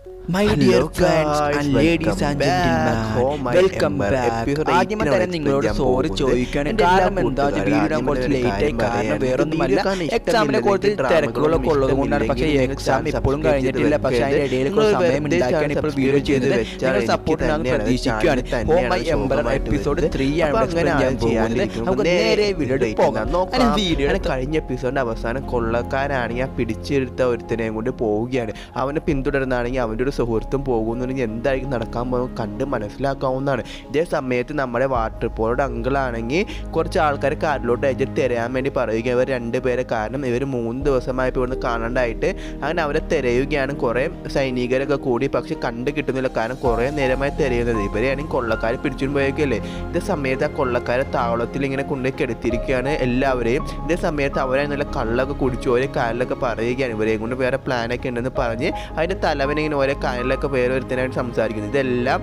My Hello dear friends guys, and ladies welcome and back. Oh my welcome Ember. Back Episode ആദ്യമേ 18 തന്നെ ആണ് നിങ്ങളോട് ഞാൻ sorry പോകുന്നത്. ചോദിക്കുകയാണ് എൻ്റെ എല്ലാ കാരണം എന്താ വെച്ചാൽ കൂട്ടുകാരും വീഡിയോ ആദ്യം കുറച്ച് ഒരു ലേറ്റ് ആയി കാര്യം കാരണം പറയാം. വേറൊന്നുമല്ല വീഡിയോ കാണാൻ എക്സാമിനെ ഇഷ്ടമില്ലെങ്കിൽ കുറച്ച് ഡ്രാമകളൊന്നും തിരക്കുകളൊക്കെ ഉള്ളത് കൊണ്ടാണ് പക്ഷേ ഈ ഇഷ്ടമില്ലെങ്കിൽ എക്സാം നിങ്ങൾ ഇപ്പോഴും subscribe കഴിഞ്ഞിട്ടില്ല ചെയ്ത് പക്ഷേ അതിൻ്റെ വെക്കരുത്. ഇടയിൽ നിങ്ങൾ സമയം വെറുതെ ഉണ്ടാക്കിയാണ് ഇപ്പോൾ വീഡിയോ subscribe ചെയ്ത് ചെയ്തത് വെച്ചാൽ നിങ്ങൾ എനിക്ക് സപ്പോർട്ട് ഞാൻ തന്നെയാണ് പ്രതീക്ഷിക്കുകയാണ് ചാനൽ ഓ മൈ തന്നെയാണ് എംബർ ശോഭമായിട്ട് എപ്പിസോഡ് വരുന്നത്. ത്രീ ആണ് അപ്പോൾ അങ്ങനെ explain ചെയ്യാൻ ആണ് പോകുന്നത് ചെയ്യാനിരിക്കുന്നത്. നമുക്ക് നേരെ വീഡിയോയിൽ പോകാം നോക്കാം. അതിന് വീഡിയോ അങ്ങനെ കഴിഞ്ഞ എപ്പിസോഡിന്റെ അവസാനം കൊള്ളക്കാരാണെങ്കിൽ ആ പിടിച്ചെടുത്ത ഒരുത്തനെയും കൊണ്ട് പോവുകയാണ് അവനെ പിന്തുടരുന്നതാണെങ്കിൽ അവൻ്റെ ഒരു സുഹൃത്തും പോകുന്നുണ്ടെങ്കിൽ എന്തായിരിക്കും നടക്കാൻ പോകുന്നത് കണ്ട് മനസ്സിലാക്കാവുന്നതാണ് ഇതേ സമയത്ത് നമ്മുടെ വാട്ടർ പോളോട് അങ്കിളാണെങ്കിൽ കുറച്ച് ആൾക്കാരെ കാറിലോട്ട് അയച്ചിട്ട് തിരയാൻ വേണ്ടി പറയുക ഇവർ രണ്ടുപേരെ കാരണം ഇവർ മൂന്ന് ദിവസമായപ്പോൾ ഇവിടുന്ന് കാണാണ്ടായിട്ട് അങ്ങനെ അവരെ തിരയുകയാണ് കുറേ സൈനികരൊക്കെ കൂടി പക്ഷെ കണ്ട് കിട്ടുന്നില്ല കാരണം കുറേ നേരമായി തിരയുന്നത് ഇവരെയാണെങ്കിൽ കൊള്ളക്കാരെ പിടിച്ചുകൊണ്ട് പോയേക്കല്ലേ ഇതേ സമയത്ത് ആ കൊള്ളക്കാരെ താവളത്തിൽ ഇങ്ങനെ കൊണ്ടുപോയി കെടുത്തിരിക്കുകയാണ് എല്ലാവരെയും ഇതേ സമയത്ത് അവരെ നല്ല കള്ളൊക്കെ കുടിച്ചു ഓരോ കാലിലൊക്കെ പറയുകയാണ് ഇവരെയും കൊണ്ട് വേറെ പ്ലാനൊക്കെ ഉണ്ടെന്ന് പറഞ്ഞ് അതിൻ്റെ തലവനെ ഇങ്ങനെ ഓരോ കാലിലൊക്കെ വേറെ ഒരുത്തനായിട്ട് സംസാരിക്കുന്നത് ഇതെല്ലാം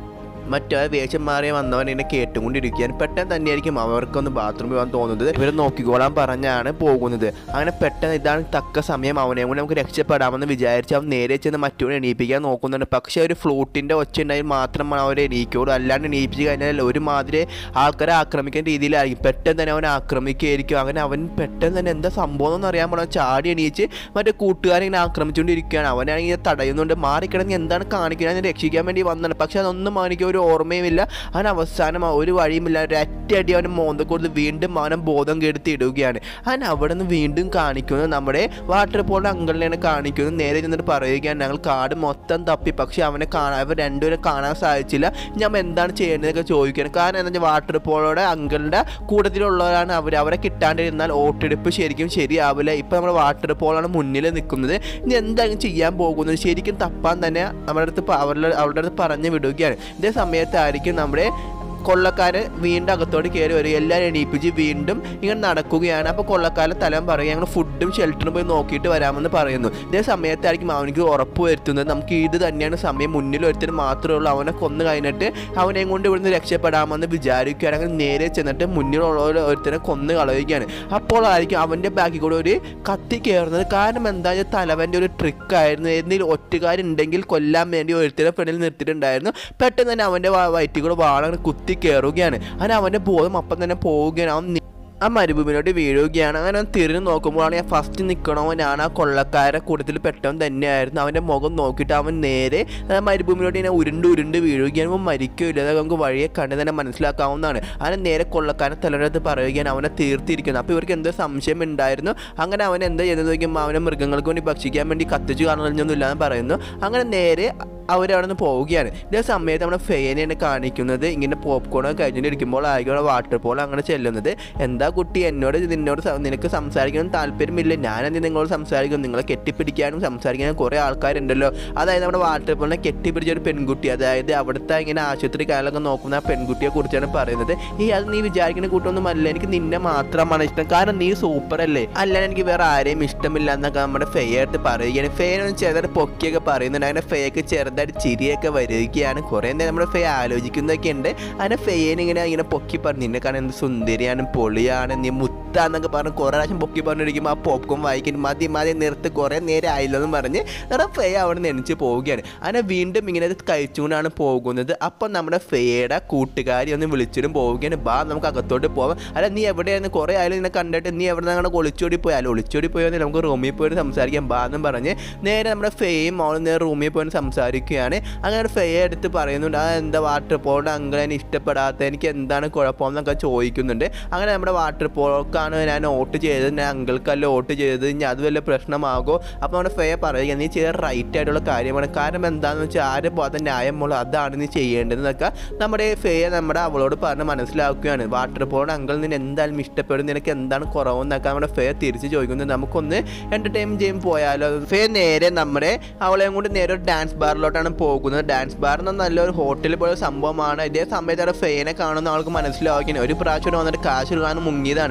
മറ്റേ വേഷം മാറിയ വന്നവൻ എന്നെ കേട്ടുകൊണ്ടിരിക്കുകയാണ് പെട്ടെന്ന് തന്നെയായിരിക്കും അവർക്കൊന്ന് ബാത്റൂമിൽ പോകാൻ തോന്നുന്നത് ഇവർ നോക്കിക്കോളാൻ പറഞ്ഞാണ് പോകുന്നത് അങ്ങനെ പെട്ടെന്ന് ഇതാണ് തക്ക സമയം അവനെ കൊണ്ട് നമുക്ക് രക്ഷപ്പെടാമെന്ന് വിചാരിച്ച് അവൻ നേരെ ചെന്ന് മറ്റവനെ എണീപ്പിക്കാൻ നോക്കുന്നുണ്ട് പക്ഷേ ഒരു ഫ്ലൂട്ടിൻ്റെ ഒച്ച ഉണ്ടായി മാത്രമാണ് അവരെ എണീക്കുള്ളൂ അല്ലാണ്ട് എണീപ്പിച്ച് കഴിഞ്ഞാൽ ഒരുമാതിരി ആൾക്കാരെ ആക്രമിക്കുന്ന രീതിയിലായിരിക്കും പെട്ടെന്ന് തന്നെ അവൻ ആക്രമിക്കുകയായിരിക്കും അങ്ങനെ അവൻ പെട്ടെന്ന് തന്നെ എന്താ സംഭവം എന്ന് അറിയാൻ പോണ ചാടി എണീച്ച് മറ്റേ കൂട്ടുകാരെ ഇങ്ങനെ ആക്രമിച്ചുകൊണ്ടിരിക്കുകയാണ് അവനാണെങ്കിൽ തടയുന്നുണ്ട് മാറിക്കിടന്ന് എന്താണ് കാണിക്കുന്നത് ഞാൻ രക്ഷിക്കാൻ വേണ്ടി വന്നതാണ് പക്ഷെ അതൊന്നും അവനിക്ക് ഒരു ഓർമ്മയുമില്ല അവൻ അവസാനം ആ ഒരു വഴിയുമില്ല ഒരറ്റടി അവന് മോന്ത കൊടുത്ത് വീണ്ടും അവനെ ബോധം കെടുത്തി ഇടുകയാണ് അവൻ അവിടെ നിന്ന് വീണ്ടും കാണിക്കുന്നത് നമ്മുടെ വാട്ടർ പോളിൻ്റെ അങ്കിളിനെയാണ് കാണിക്കുന്നത് നേരെ ചെന്നിട്ട് പറയുകയാണ് ഞങ്ങൾ കാട് മൊത്തം തപ്പി പക്ഷെ അവനെ കാണാൻ അവർ രണ്ടുപേരെ കാണാൻ സാധിച്ചില്ല ഞാൻ എന്താണ് ചെയ്യേണ്ടതൊക്കെ ചോദിക്കുകയാണ് കാരണം എന്താ വെച്ചാൽ വാട്ടർ പോളോടെ അങ്കിളിൻ്റെ കൂട്ടത്തിലുള്ളവരാണ് അവർ അവരെ കിട്ടാണ്ടിരുന്നാൽ വോട്ടെടുപ്പ് ശരിക്കും ശരിയാവില്ല ഇപ്പം നമ്മുടെ വാട്ടർ പോളാണ് മുന്നിൽ നിൽക്കുന്നത് ഇനി എന്തായാലും ചെയ്യാൻ പോകുന്നത് ശരിക്കും തപ്പാൻ തന്നെ നമ്മുടെ അടുത്ത് പ- അവരുടെ അവരുടെ അടുത്ത് പറഞ്ഞു വിടുകയാണ് ഇതേ സമയത്തായിരിക്കും നമ്മുടെ കൊള്ളക്കാര് വീണ്ടും അകത്തോട്ട് കയറി വരും എല്ലാവരും എണീപ്പിച്ച് വീണ്ടും ഇങ്ങനെ നടക്കുകയാണ് അപ്പോൾ കൊള്ളക്കാരെ തലം പറയും ഞങ്ങൾ ഫുഡും ഷെൽട്ടറും പോയി നോക്കിയിട്ട് വരാമെന്ന് പറയുന്നു ഇതേ സമയത്തായിരിക്കും അവനിക്ക് ഉറപ്പ് വരുത്തുന്നത് നമുക്ക് ഇത് തന്നെയാണ് സമയം മുന്നിൽ ഒരുത്തിന് മാത്രമേ ഉള്ളൂ അവനെ കൊന്നു കഴിഞ്ഞിട്ട് അവനെയും കൊണ്ട് ഇവിടുന്ന് രക്ഷപ്പെടാമെന്ന് വിചാരിക്കുകയാണ് അങ്ങനെ നേരെ ചെന്നിട്ട് മുന്നിലുള്ള ഒരുത്തനെ കൊന്നു കളയുകയാണ് അപ്പോൾ ആയിരിക്കും അവൻ്റെ ബാക്കിൽ കൂടെ ഒരു കത്തി കയറുന്നത് കാരണം എന്താ വെച്ചാൽ തലവൻ്റെ ഒരു ട്രിക്കായിരുന്നു എന്തെങ്കിലും ഒറ്റുകാരുണ്ടെങ്കിൽ കൊല്ലാൻ വേണ്ടി ഒരുത്തരെ ഫ്രണ്ടിൽ നിർത്തിയിട്ടുണ്ടായിരുന്നു പെട്ടെന്ന് തന്നെ അവൻ്റെ വയറ്റിൽ കൂടെ വാളങ്ങനെ കുത്തി കയറുകയാണ് അങ്ങനെ അവൻ്റെ ബോധം അപ്പം തന്നെ പോവുകയാണ് അവൻ നി- ആ മരുഭൂമിയിലോട്ട് വീഴുകയാണ് അങ്ങനെ അവൻ തിരിഞ്ഞ് നോക്കുമ്പോഴാണ് ഞാൻ ഫസ്റ്റ് നിൽക്കണവനാണ് ആ കൊള്ളക്കാരെ കൂട്ടത്തിൽ പെട്ടവൻ തന്നെയായിരുന്നു അവൻ്റെ മുഖം നോക്കിയിട്ട് അവൻ നേരെ ആ മരുഭൂമിയിലോട്ട് ഇങ്ങനെ ഉരുണ്ട് ഉരുണ്ട് വീഴുകയാണ് അവൻ മരിക്കില്ല അത് നമുക്ക് വഴിയെ കണ്ട് തന്നെ മനസ്സിലാക്കാവുന്നതാണ് അവനെ നേരെ കൊള്ളക്കാരൻ തലയുടെ പറയുകയാണ് അവനെ തീർത്തിരിക്കുന്നത് അപ്പോൾ ഇവർക്ക് എന്തോ സംശയം ഉണ്ടായിരുന്നു അങ്ങനെ അവൻ എന്താ ചെയ്തത് നോക്കുമ്പോൾ അവനെ മൃഗങ്ങൾക്ക് വേണ്ടി ഭക്ഷിക്കാൻ വേണ്ടി കത്തിച്ച് കാണുന്നൊന്നും ഇല്ലാന്ന് പറയുന്നു അങ്ങനെ നേരെ അവരവിടെ നിന്ന് പോവുകയാണ് ഇതേ സമയത്ത് നമ്മുടെ ഫെയനെയാണ് കാണിക്കുന്നത് ഇങ്ങനെ പോപ്കോൺ കഴിഞ്ഞിട്ടിരിക്കുമ്പോൾ ആയിരിക്കും വാട്ടർ പോൾ അങ്ങനെ ചെല്ലുന്നത് എന്താ കുട്ടി എന്നോട് നിന്നോട് സം- നിനക്ക് സംസാരിക്കണം താല്പര്യമില്ല ഞാനെന്ത് നിങ്ങളോട് സംസാരിക്കും നിങ്ങളെ കെട്ടിപ്പിടിക്കാനും സംസാരിക്കാനും കുറേ ആൾക്കാരുണ്ടല്ലോ അതായത് നമ്മുടെ വാട്ടർ പോളിനെ കെട്ടിപ്പിടിച്ച ഒരു പെൺകുട്ടി അതായത് അവിടുത്തെ ഇങ്ങനെ ആശുപത്രി കാലൊക്കെ നോക്കുന്ന ആ പെൺകുട്ടിയെ കുറിച്ചാണ് പറയുന്നത് ഈ അത് നീ വിചാരിക്കുന്ന കൂട്ടൊന്നും അല്ല എനിക്ക് നിന്നെ മാത്രമാണ് ഇഷ്ടം കാരണം നീ സൂപ്പർ അല്ലേ അല്ല എനിക്ക് വേറെ ആരെയും ഇഷ്ടമില്ല എന്നൊക്കെ നമ്മുടെ ഫെയ അടുത്ത് പറയുകയാണ് ഫെയനൊന്ന് ചെറുതായിട്ട് പൊക്കിയൊക്കെ പറയുന്നുണ്ട് അങ്ങനെ ഫെയക്ക് ചെറുതായിട്ട് ചിരിയൊക്കെ വരികയാണ് കുറേ നേരം നമ്മുടെ ഫെയ ആലോചിക്കുന്നതൊക്കെ ഉണ്ട് അങ്ങനെ ഫെയനെ ഇങ്ങനെ ഇങ്ങനെ പൊക്കി പറഞ്ഞു നിന്നെ കാണാൻ എന്ത് സുന്ദരിയാണ് പൊളിയാണ് നീ മുത്താന്നൊക്കെ പറഞ്ഞ് കുറേ പ്രാവശ്യം പൊക്കി പറഞ്ഞിരിക്കുമ്പോൾ ആ പോപ്കോൺ വായിക്കും മതി മതി നിർത്ത് കുറേ നേരം ആയില്ലോ എന്ന് പറഞ്ഞ് നമ്മുടെ ഫെയ അവിടെ നിന്ന് എണിച്ച് പോവുകയാണ് അങ്ങനെ വീണ്ടും ഇങ്ങനെ ഇത് കഴിച്ചുകൊണ്ടാണ് പോകുന്നത് അപ്പം നമ്മുടെ ഫെയയുടെ കൂട്ടുകാരി ഒന്ന് വിളിച്ചിട്ടും പോവുകയാണ് ബാ നമുക്ക് അകത്തോട്ട് പോവാം അല്ല നീ എവിടെയായിരുന്നു കുറേ ആയാലും നിന്നെ കണ്ടിട്ട് നീ എവിടെ നിന്നാണ് ഒളിച്ചോടി പോയി അല്ല ഒളിച്ചോടി പോയാൽ നമുക്ക് റൂമിൽ പോയിട്ട് സംസാരിക്കാം ബാ എന്നും പറഞ്ഞ് നേരെ നമ്മുടെ ഫെയും അവൾ നേരെ റൂമിൽ പോയി സംസാരിക്കുകയാണ് അങ്ങനെ ഫെയെ എടുത്ത് പറയുന്നുണ്ട് ആ എന്താ വാട്ടർ പോളുടെ അങ്കിൾ എന്നെ ഇഷ്ടപ്പെടാത്ത എനിക്ക് എന്താണ് കുഴപ്പമെന്നൊക്കെ ചോദിക്കുന്നുണ്ട് അങ്ങനെ നമ്മുടെ വാട്ടർ പോൾക്കാണ് ഞാൻ വോട്ട് ചെയ്തത് ഞാൻ അങ്കിൾക്കല്ല വോട്ട് ചെയ്തത് ഇനി അത് വല്ല പ്രശ്നമാകോ അപ്പോൾ നമ്മുടെ ഫെയ പറയുക നീ ചെയ്ത റൈറ്റ് ആയിട്ടുള്ള കാര്യമാണ് കാരണം എന്താണെന്ന് വെച്ചാൽ ആരും പോകാത്ത ന്യായമുള്ള അതാണ് നീ ചെയ്യേണ്ടതെന്നൊക്കെ നമ്മുടെ ഫെയ നമ്മുടെ അവളോട് പറഞ്ഞ് മനസ്സിലാക്കുകയാണ് വാട്ടർ പോളുടെ അങ്കിൾ നിന്നെ എന്തായാലും ഇഷ്ടപ്പെടും നിനക്ക് എന്താണ് കുറവെന്നൊക്കെ നമ്മുടെ ഫെയ തിരിച്ച് ചോദിക്കുന്നത് നമുക്കൊന്ന് എൻ്റർടൈൻ ചെയ്യും പോയാലോ ഫെയ നേരെ നമ്മുടെ അവളെയും കൊണ്ട് നേരെ ഒരു ഡാൻസ് ബാറിലോട്ടാണ് പോകുന്നത് ഡാൻസ് ബാർ എന്ന നല്ലൊരു ഹോട്ടൽ പോലെ സംഭവമാണ് ഇതേ സമയത്ത് അവിടെ ഫെയിനെ കാണുന്ന ആൾക്ക് മനസ്സിലാവുകയാണ് ഒരു പ്രാവശ്യം ഇവിടെ വന്നിട്ട് കാശ് എടുക്കാനും മുങ്ങിയതാണ് അപ്പോൾ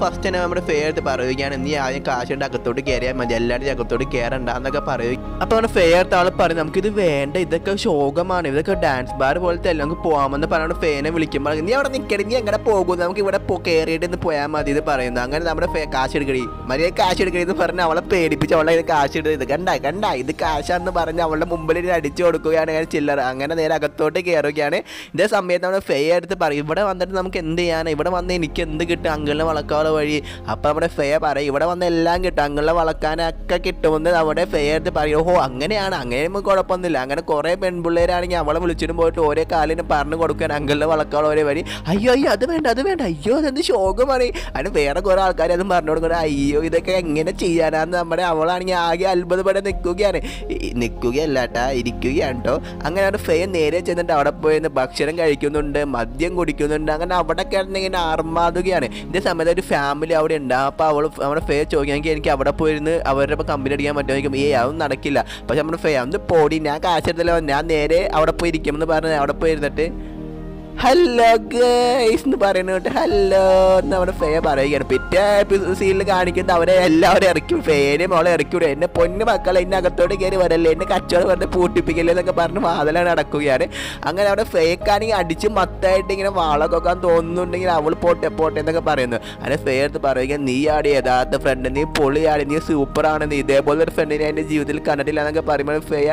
ഫസ്റ്റ് തന്നെ നമ്മുടെ ഫേ എടുത്ത് പറയുകയാണ് നീ ആദ്യം കാശുണ്ട് അകത്തോട്ട് കയറിയാൽ മതി എല്ലാവരും അകത്തോട്ട് കയറണ്ട എന്നൊക്കെ പറയും അപ്പോൾ നമ്മുടെ ഫേ എടുത്ത ആൾ പറയും നമുക്കിത് വേണ്ട ഇതൊക്കെ ശോകമാണ് ഇതൊക്കെ ഡാൻസ് ബാർ പോലത്തെ എല്ലാം നമുക്ക് പോകാമെന്ന് പറഞ്ഞുകൊണ്ട് ഫേനെ വിളിക്കുമ്പോൾ നീ അവിടെ നിൽക്കടി നീ എങ്ങനെ പോകും നമുക്ക് ഇവിടെ പോ കയറിയിട്ട് ഇന്ന് പോയാൽ മതി ഇത് പറയുന്നു അങ്ങനെ നമ്മുടെ ഫേ കാശ് എടുക്കടി മര്യാദ കാശ് എടുക്കടി എന്ന് പറഞ്ഞ് അവളെ പേടിപ്പിച്ച് അവളെ ഇത് കാശ് എടുത്ത് ഇത് കണ്ട കണ്ട ഇത് കാശാന്ന് പറഞ്ഞ് അവളുടെ മുമ്പിൽ ഇത് അടിച്ചു കൊടുക്കുകയാണ് അങ്ങനെ ചില്ലറ അങ്ങനെ നേരെ അകത്തോട്ട് കയറുകയാണ് ഇതേ സമയത്ത് നമ്മുടെ ഫേ എടുത്ത് പറയും ഇവിടെ വന്നിട്ട് നമുക്ക് എന്ത് ചെയ്യാനാണ് ഇവിടെ വന്ന് എനിക്ക് എന്ത് കിട്ടും അങ്കിളിനെ വളക്കാനുള്ള വഴി അപ്പം നമ്മുടെ ഫേ പറയും ഇവിടെ വന്ന് എല്ലാം കിട്ടും അങ്കിളിനെ വളക്കാനൊക്കെ കിട്ടുമെന്ന് നമ്മുടെ ഫേ എടുത്ത് പറയും ഓഹോ അങ്ങനെയാണ് അങ്ങനെ നമുക്ക് കുഴപ്പമൊന്നുമില്ല അങ്ങനെ കുറേ പെൺപിള്ളേരാണെങ്കിൽ അവളെ വിളിച്ചിട്ട് പോയിട്ട് ഓരോ കാലിന് പറഞ്ഞു കൊടുക്കാൻ അങ്കിളിനെ വളക്കാനുള്ള ഒരേ വഴി അയ്യോ അയ്യോ അത് വേണ്ട അത് വേണ്ട അയ്യോ അതെന്ത് ശോകമാണ് അതിന് വേറെ കുറേ ആൾക്കാർ അതും പറഞ്ഞു കൊടുക്കുന്നത് അയ്യോ ഇതൊക്കെ എങ്ങനെ ചെയ്യാനാന്ന് നമ്മുടെ അവളാണെങ്കിൽ ആകെ അത്ഭുതപ്പെടെ നിൽക്കുകയാണ് ഈ- നിൽക്കുകയല്ല കേട്ടാ ഇരിക്കുകയാണ് കേട്ടോ അങ്ങനെ അവിടെ ഫേ നേരെ ചെന്നിട്ട് അവിടെ പോയി നിന്ന് ഭക്ഷണം കഴിക്കുന്നുണ്ട് മദ്യം കുടിക്കുന്നുണ്ട് അങ്ങനെ അവിടെ കിടന്ന് ഇങ്ങനെ ആർമാതുകയാണ് ഇതേ സമയത്ത് ഒരു ഫാമിലി അവിടെ ഉണ്ട് അപ്പോൾ അവൾ നമ്മുടെ ഫേ ചോദിക്കുകയാണെങ്കിൽ എനിക്ക് അവിടെ പോയിരുന്ന് അവരുടെ ഇപ്പോൾ കമ്പനി അടിക്കാൻ പറ്റുമെങ്കിൽ ഏ അതൊന്നും നടക്കില്ല പക്ഷെ നമ്മുടെ ഫേ ഒന്ന് പോടി ഞാൻ കാശെടുത്തല്ലോ ഞാൻ നേരെ അവിടെ പോയി ഇരിക്കുമെന്ന് പറഞ്ഞ് അവിടെ പോയി ഇരുന്നിട്ട് ഹലോ ഗൈസ് എന്ന് പറയുന്നുണ്ട് ഹലോ എന്ന് നമ്മുടെ ഫേ പറയുകയാണ് പിറ്റേ സീനിൽ കാണിക്കുന്നത് അവരെ എല്ലാവരും ഇറക്കി ഫേനെയും അവളെ ഇറക്കി വിടും എന്നെ പൊന്നു മക്കളെ എന്നെ അകത്തോട്ട് കയറി വരല്ലേ എന്നെ കച്ചവടം വെറുതെ പൂട്ടിപ്പിക്കല്ലേ എന്നൊക്കെ പറഞ്ഞ് വാതിലാണ് നടക്കുകയാണ് അങ്ങനെ അവിടെ ഫേക്കാണെങ്കിൽ അടിച്ച് മത്തായിട്ട് ഇങ്ങനെ വാളകൊക്കാൻ തോന്നുന്നുണ്ടെങ്കിൽ അവൾ പോട്ടെ പോട്ടെ എന്നൊക്കെ പറയുന്നു അങ്ങനെ ഫേ എടുത്ത് പറയുക നീ ആടി യഥാർത്ഥ ഫ്രണ്ട് നീ പൊളിയാടി നീ സൂപ്പറാണ് നീ ഇതേപോലെ ഒരു ഫ്രണ്ടിനെ എൻ്റെ ജീവിതത്തിൽ കണ്ടിട്ടില്ല എന്നൊക്കെ പറയുമ്പോൾ ഫേയ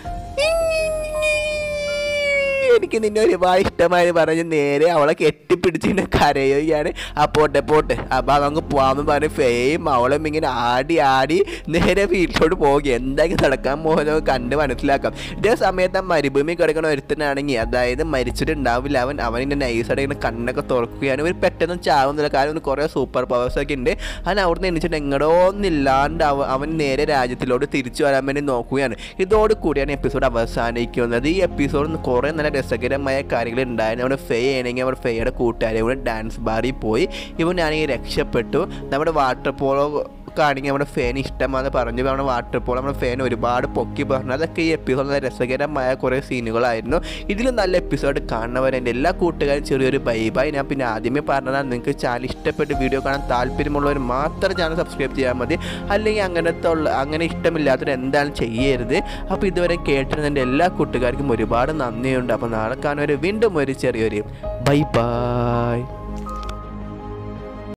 എനിക്ക് നിന്നെ ഒരുപാട് ഇഷ്ടമായി പറഞ്ഞ് നേരെ അവളെ കെട്ടിപ്പിടിച്ച് ഇങ്ങനെ കരയുകയാണ് ആ പോട്ടെ പോട്ടെ അപ്പം അങ്ങ് പോകാമെന്ന് പറഞ്ഞ് ഫെയും അവളും ഇങ്ങനെ ആടി ആടി നേരെ വീട്ടിലോട്ട് പോകുക എന്തായാലും നടക്കാൻ പോകുന്നത് കണ്ട് മനസ്സിലാക്കാം ഇതേ സമയത്ത് ആ മരുഭൂമി കിടക്കുന്ന ഒരുത്തനാണെങ്കിൽ അതായത് മരിച്ചിട്ടുണ്ടാവില്ല അവൻ അവൻ ഇങ്ങനെ നൈസായിട്ട് ഇങ്ങനെ കണ്ണൊക്കെ തുറക്കുകയാണ് ഇവർ പെട്ടെന്ന് ചാവുന്നില്ല കാരണം ഇവന് കുറേ സൂപ്പർ പവേഴ്സ് ഒക്കെ ഉണ്ട് അവൻ അവിടുന്ന് എണീച്ചിട്ട് എങ്ങടോ ഒന്നില്ലാണ്ട് അവ അവൻ നേരെ രാജ്യത്തിലോട്ട് തിരിച്ചു വരാൻ വേണ്ടി നോക്കുകയാണ് ഇതോട് കൂടിയാണ് എപ്പിസോഡ് അവസാനിക്കുന്നത് ഈ എപ്പിസോഡിൽ കുറേ നല്ല രസകരമായ കാര്യങ്ങൾ ഉണ്ടായിരുന്നു അവിടെ ഫേ ആണെങ്കിൽ അവർ ഫേയുടെ കൂട്ടുകാരെ കൂടെ ഡാൻസ് ബാറിൽ പോയി ഇവനാണെങ്കിൽ രക്ഷപ്പെട്ടു നമ്മുടെ വാട്ടർ പോളോ ആണെങ്കിൽ നമ്മുടെ ഫാൻ ഇഷ്ടമാണെന്ന് പറഞ്ഞു നമ്മുടെ വാട്ടർ പോൾ നമ്മുടെ ഫാൻ ഒരുപാട് പൊക്കി പറഞ്ഞു അതൊക്കെ ഈ എപ്പിസോഡ് നല്ല രസകരമായ കുറേ സീനുകളായിരുന്നു ഇതിലും നല്ല എപ്പിസോഡ് കാണുന്നവരെൻ്റെ എല്ലാ കൂട്ടുകാരും ചെറിയൊരു ബൈബായി ഞാൻ പിന്നെ ആദ്യമേ പറഞ്ഞതാണ് നിങ്ങൾക്ക് ചാനൽ ഇഷ്ടപ്പെട്ട് വീഡിയോ കാണാൻ താല്പര്യമുള്ളവർ മാത്രം ചാനൽ സബ്സ്ക്രൈബ് ചെയ്യാൻ മതി അല്ലെങ്കിൽ അങ്ങനത്തെ ഉള്ള അങ്ങനെ ഇഷ്ടമില്ലാത്തവർ എന്തായാലും ചെയ്യരുത് അപ്പോൾ ഇതുവരെ കേട്ടിരുന്ന എല്ലാ കൂട്ടുകാർക്കും ഒരുപാട് നന്ദിയുണ്ട് അപ്പോൾ നാളെ കാണുവരെ വീണ്ടും ഒരു ചെറിയൊരു ബൈ ബൈ